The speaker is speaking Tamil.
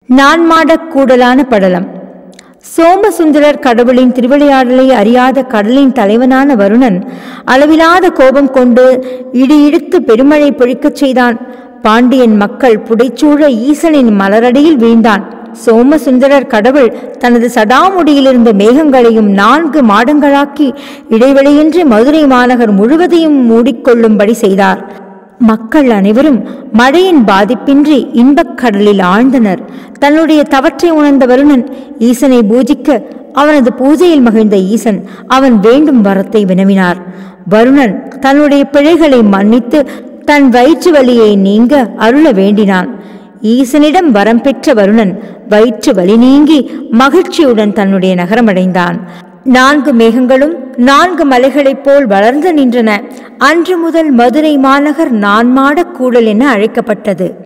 நான்மாடக் கூடலான படலம் சோமசுந்தரர் கடவுளின் திருவிளையாடலை அறியாத கடலின் தலைவனான வருணன் அளவிலாத கோபம் கொண்டு இடி இடித்து பெருமழை பொழிக்கச் செய்தான் பாண்டியன் மக்கள் புடைச்சூழ ஈசனின் மலரடியில் வீழ்ந்தான் சோமசுந்தரர் கடவுள் தனது சடாமுடியிலிருந்த மேகங்களையும் நான்கு மாடங்களாக்கி இடைவெளியின்றி மதுரை மாநகர் முழுவதையும் மூடிக்கொள்ளும்படி செய்தார் மக்கள் அனைவரும் மழையின் பாதிப்பின்றி இன்பக் கடலில் ஆழ்ந்தனர் தன்னுடைய தவற்றை உணர்ந்த வருணன் ஈசனை பூஜிக்க அவனது பூஜையில் மகிழ்ந்த ஈசன் அவன் வேண்டும் வரத்தை வினவினார் வருணன் தன்னுடைய பிழைகளை மன்னித்து தன் வயிற்று வலியை நீங்க அருள வேண்டினான் ஈசனிடம் வரம் பெற்ற வருணன் வயிற்று வலி நீங்கி மகிழ்ச்சியுடன் தன்னுடைய நகரமடைந்தான் நான்கு மேகங்களும் நான்கு மலைகளைப் போல் வளர்ந்து நின்றன அன்று முதல் மதுரை மாநகர் நான்மாடக் கூடல் என அழைக்கப்பட்டது